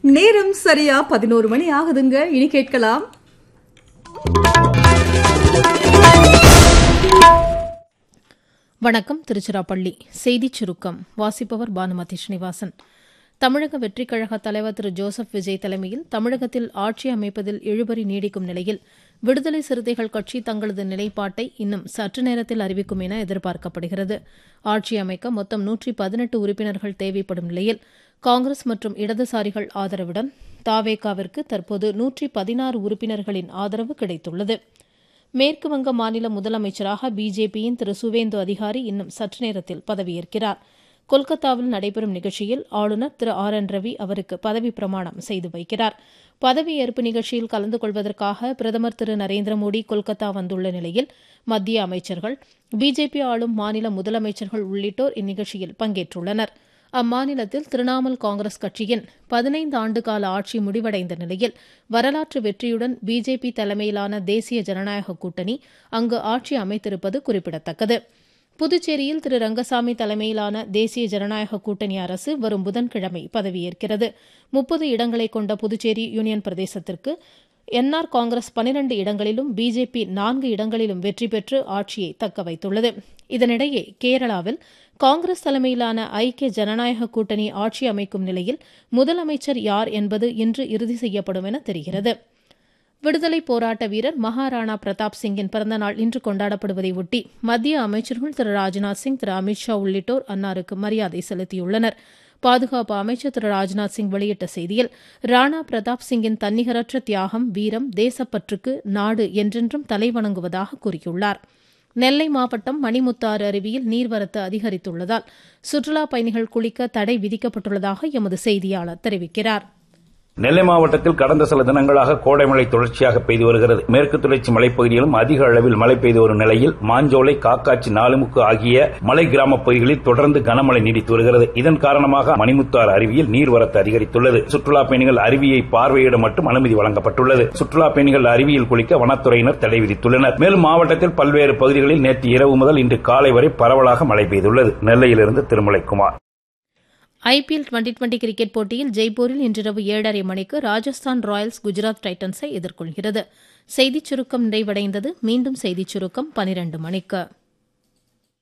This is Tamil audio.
நேரம் சரியா பதினோரு மணி ஆகுதுங்க இனி கேட்கலாம் வணக்கம் திருச்சிராப்பள்ளி செய்திச் சுருக்கம் வாசிப்பவர் பானுமதி ஸ்ரீனிவாசன் தமிழக வெற்றிக் கழக தலைவர் திரு ஜோசப் விஜய் தலைமையில் தமிழகத்தில் ஆட்சி அமைப்பதில் இழுபறி நீடிக்கும் நிலையில் விடுதலை சிறுத்தைகள் கட்சி தங்களது நிலைப்பாட்டை இன்னும் சற்று நேரத்தில் அறிவிக்கும் என எதிர்பார்க்கப்படுகிறது ஆட்சி அமைக்க மொத்தம் நூற்றி பதினெட்டு உறுப்பினர்கள் தேவைப்படும் நிலையில் காங்கிரஸ் மற்றும் இடதுசாரிகள் ஆதரவுடன் தாவேகாவிற்கு தற்போது நூற்றி பதினாறு உறுப்பினர்களின் ஆதரவு கிடைத்துள்ளது மேற்குவங்க மாநில முதலமைச்சராக பிஜேபியின் திரு சுவேந்து அதிகாரி இன்னும் சற்று நேரத்தில் பதவியேற்கிறார் கொல்கத்தாவில் நடைபெறும் நிகழ்ச்சியில் ஆளுநர் திரு ஆர் என் ரவி அவருக்கு பதவி பிரமாணம் செய்து வைக்கிறார் பதவியேற்பு நிகழ்ச்சியில் கலந்து கொள்வதற்காக பிரதமர் திரு நரேந்திர மோடி கொல்கத்தா வந்துள்ள நிலையில் மத்திய அமைச்சர்கள் பிஜேபி ஆளும் மாநில முதலமைச்சர்கள் உள்ளிட்டோர் இந்நிகழ்ச்சியில் பங்கேற்றுள்ளனா் அம்மாநிலத்தில் திரிணாமுல் காங்கிரஸ் கட்சியின் பதினைந்து ஆண்டுகால ஆட்சி முடிவடைந்த நிலையில் வரலாற்று வெற்றியுடன் பிஜேபி தலைமையிலான தேசிய ஜனநாயக கூட்டணி அங்கு ஆட்சி அமைத்திருப்பது குறிப்பிடத்தக்கது புதுச்சேரியில் திரு ரங்கசாமி தலைமையிலான தேசிய ஜனநாயக கூட்டணி அரசு வரும் புதன்கிழமை பதவியேற்கிறது முப்பது இடங்களை கொண்ட புதுச்சேரி யூனியன் பிரதேசத்திற்கு என்ஆர் காங்கிரஸ் பனிரண்டு இடங்களிலும் பிஜேபி நான்கு இடங்களிலும் வெற்றி பெற்று ஆட்சியை தக்க வைத்துள்ளது இதனிடையே கேரளாவில் காங்கிரஸ் தலைமையிலான ஐக்கிய ஜனநாயக கூட்டணி ஆட்சி அமைக்கும் நிலையில் முதலமைச்சர் யார் என்பது இன்று இறுதி செய்யப்படும் என தெரிகிறது விடுதலை போராட்ட வீரர் மகாராணா பிரதாப் சிங்கின் பிறந்தநாள் இன்று கொண்டாடப்படுவதை ஒட்டி மத்திய அமைச்சர்கள் திரு ராஜ்நாத் சிங் திரு அமித்ஷா உள்ளிட்டோர் அன்னாருக்கு மரியாதை செலுத்தியுள்ளனா் பாதுகாப்பு அமைச்சர் திரு ராஜ்நாத் சிங் வெளியிட்ட செய்தியில் ராணா பிரதாப் சிங்கின் தன்னிகரற்ற தியாகம் வீரம் தேசப்பற்றுக்கு நாடு என்றென்றும் தலைவணங்குவதாக கூறியுள்ளார் நெல்லை மாவட்டம் மணிமுத்தாறு அருவியில் நீர்வரத்து அதிகரித்துள்ளதால் சுற்றுலாப் பயணிகள் குளிக்க தடை விதிக்கப்பட்டுள்ளதாக எமது செய்தியாளர் தெரிவிக்கிறார் நெல்லை மாவட்டத்தில் கடந்த சில தினங்களாக கோடை மழை தொடர்ச்சியாக பெய்து வருகிறது மேற்கு தொடர்ச்சி மலைப்பகுதியிலும் அதிக அளவில் மழை பெய்து வரும் நிலையில் மாஞ்சோலை காக்காச்சி நாலுமுக்கு ஆகிய மலை கிராம பகுதிகளில் தொடர்ந்து கனமழை நீடித்து வருகிறது இதன் காரணமாக மணிமுத்தாறு அருவியில் நீர்வரத்து அதிகரித்துள்ளது சுற்றுலா பயணிகள் அருவியை பார்வையிட மட்டும் அனுமதி வழங்கப்பட்டுள்ளது சுற்றுலா பயணிகள் அருவியில் குளிக்க வனத்துறையினர் தடை விதித்துள்ளனர் மேலும் மாவட்டத்தில் பல்வேறு பகுதிகளில் நேற்று இரவு முதல் இன்று காலை வரை பரவலாக மழை பெய்துள்ளது நெல்லையிலிருந்து Thirumalaikumar IPL twenty twenty cricket போட்டியில் ஜெய்ப்பூரில் இன்றிரவு ஏழரை மணிக்கு ராஜஸ்தான் ராயல்ஸ் குஜராத் டைட்டன்ஸை எதிர்கொள்கிறது செய்திச் சுருக்கம் நிறைவடைந்தது மீண்டும் செய்திச் சுருக்கம் பனிரண்டு மணிக்கு